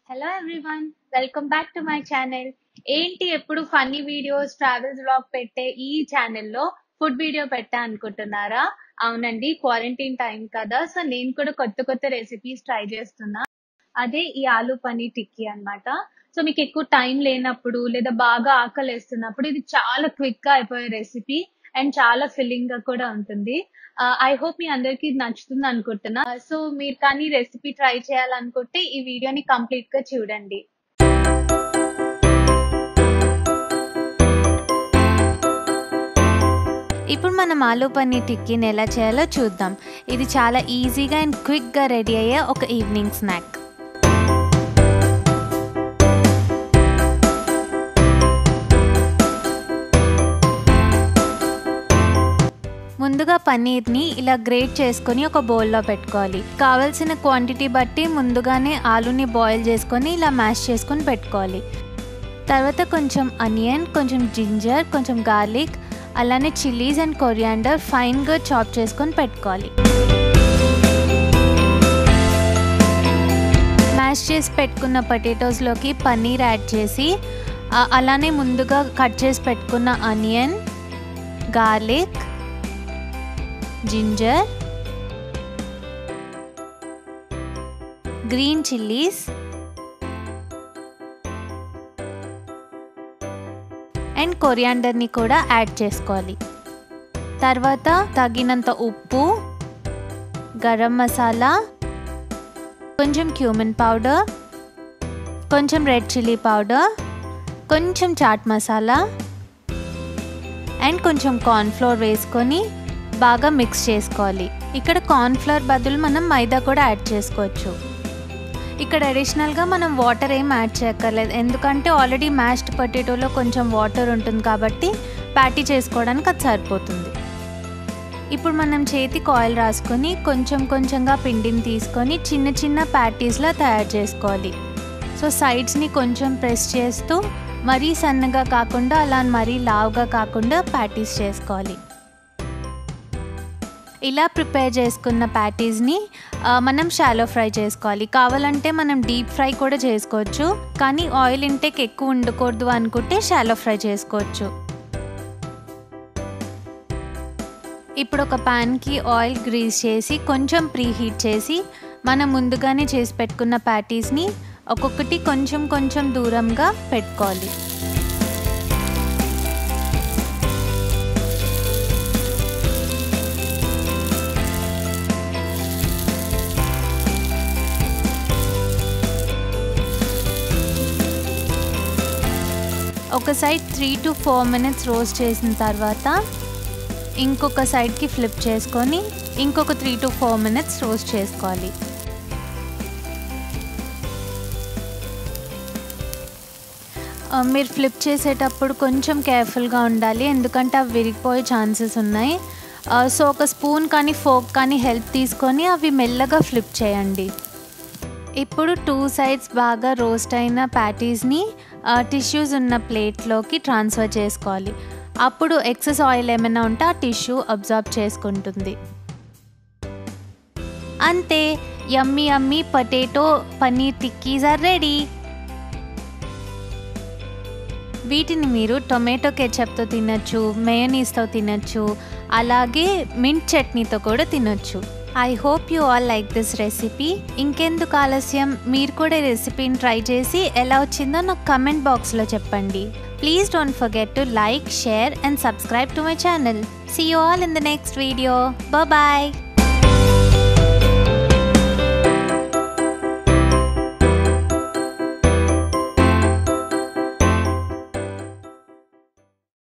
hello everyone welcome back to my channel ఏంటి ఎప్పుడు funny videos travels vlog పెట్టే ఈ ఛానల్లో ఫుడ్ వీడియో పెట్టా అనుకుంటున్నారా అవునండి క్వారంటైన్ టైం కదా సో నేను కూడా కొత్త కొత్త రెసిపీస్ ట్రై చేస్తున్నా అదే ఈ ఆలూ పనీర్ టిక్కీ అన్నమాట సో మీకు ఎక్కువ టైం లేనప్పుడు లేదా బాగా ఆకలి వేస్తున్నప్పుడు ఇది చాలా క్విక్ గా అయిపోయే రెసిపీ అండ్ చాలా ఫిల్లింగ్ గా కూడా ఉంటుంది ఐ హోప్ మీ అందరికి ఇది నచ్చుతుంది అనుకుంటున్నా సో మీరు కానీ రెసిపీ ట్రై చేయాలనుకుంటే ఈ వీడియోని కంప్లీట్ గా చూడండి ఇప్పుడు మనం ఆలూ పన్నీర్ టిక్కీని ఎలా చేయాలో చూద్దాం ఇది చాలా ఈజీగా అండ్ క్విక్గా రెడీ అయ్యే ఒక ఈవినింగ్ స్నాక్ ముందుగా పన్నీర్ని ఇలా గ్రేట్ చేసుకొని ఒక బౌల్లో పెట్టుకోవాలి కావలసిన క్వాంటిటీ బట్టి ముందుగానే ఆలూని బాయిల్ చేసుకొని ఇలా మ్యాష్ చేసుకొని పెట్టుకోవాలి తర్వాత కొంచెం అనియన్ కొంచెం జింజర్ కొంచెం గార్లిక్ అలానే చిల్లీస్ అండ్ కొరియాండర్ ఫైన్గా చాప్ చేసుకొని పెట్టుకోవాలి మ్యాష్ చేసి పెట్టుకున్న పొటాటోస్లోకి పన్నీర్ యాడ్ చేసి అలానే ముందుగా కట్ చేసి పెట్టుకున్న onion garlic ginger green chillies and కొరియాండర్ని కూడా యాడ్ చేసుకోవాలి తర్వాత తగినంత ఉప్పు గరం మసాలా కొంచెం క్యూమిన్ పౌడర్ కొంచెం రెడ్ చిల్లీ పౌడర్ కొంచెం చాట్ మసాలా అండ్ కొంచెం కార్న్ఫ్లోర్ వేసుకొని బాగా మిక్స్ చేసుకోవాలి ఇక్కడ కార్న్ఫ్లవర్ బదులు మనం మైదా కూడా యాడ్ చేసుకోవచ్చు ఇక్కడ అడిషనల్గా మనం వాటర్ ఏం యాడ్ చేయక్కర్లేదు ఎందుకంటే ఆల్రెడీ మ్యాష్డ్ పొటాటోలో కొంచెం వాటర్ ఉంటుంది కాబట్టి ప్యాటీ చేసుకోవడానికి అది సరిపోతుంది ఇప్పుడు మనం చేతికి ఆయిల్ రాసుకొని కొంచెం కొంచెంగా పిండిని తీసుకొని చిన్న చిన్న ప్యాటీస్లా తయారు చేసుకోవాలి సో సైడ్స్ని కొంచెం ప్రెస్ చేస్తూ మరీ సన్నగా కాకుండా అలా మరీ లావుగా కాకుండా ప్యాటీస్ చేసుకోవాలి ఇలా ప్రిపేర్ చేసుకున్న ప్యాటీస్ని మనం షాలో ఫ్రై చేసుకోవాలి కావాలంటే మనం డీప్ ఫ్రై కూడా చేసుకోవచ్చు కానీ ఆయిల్ ఇంటేక్ ఎక్కువ ఉండకూడదు అనుకుంటే షాలో ఫ్రై చేసుకోవచ్చు ఇప్పుడు ఒక ప్యాన్కి ఆయిల్ గ్రీస్ చేసి కొంచెం ప్రీ హీట్ చేసి మనం ముందుగానే చేసి పెట్టుకున్న ప్యాటీస్ని ఒక్కొక్కటి కొంచెం కొంచెం దూరంగా పెట్టుకోవాలి ఒక side three to four minutes roast చేసిన తర్వాత ఇంకొక సైడ్కి ఫ్లిప్ చేసుకొని ఇంకొక three to four minutes roast చేసుకోవాలి మీరు ఫ్లిప్ చేసేటప్పుడు కొంచెం కేర్ఫుల్గా ఉండాలి ఎందుకంటే అవి విరిగిపోయే ఛాన్సెస్ ఉన్నాయి సో ఒక స్పూన్ కానీ ఫోక్ కానీ హెల్ప్ తీసుకొని అవి మెల్లగా ఫ్లిప్ చేయండి ఇప్పుడు టూ సైడ్స్ బాగా రోస్ట్ అయిన ప్యాటీస్ని టిష్యూస్ ఉన్న ప్లేట్లోకి ట్రాన్స్ఫర్ చేసుకోవాలి అప్పుడు ఎక్సెస్ ఆయిల్ ఏమైనా ఉంటే ఆ టిష్యూ అబ్జార్బ్ చేసుకుంటుంది అంతే yummy yummy potato paneer tikkis are ready వీటిని మీరు టొమాటో కెచప్తో తినచ్చు మేయోనీస్తో తినచ్చు అలాగే మింట్ చట్నీతో కూడా తినొచ్చు I hope you all like this recipe ఇంకెందుకు ఆలస్యం మీరు కూడా ఈ రెసిపీని ట్రై చేసి ఎలా వచ్చిందో నాకు కమెంట్ బాక్స్లో చెప్పండి please don't forget to like share and subscribe to my channel see you all in the next video bye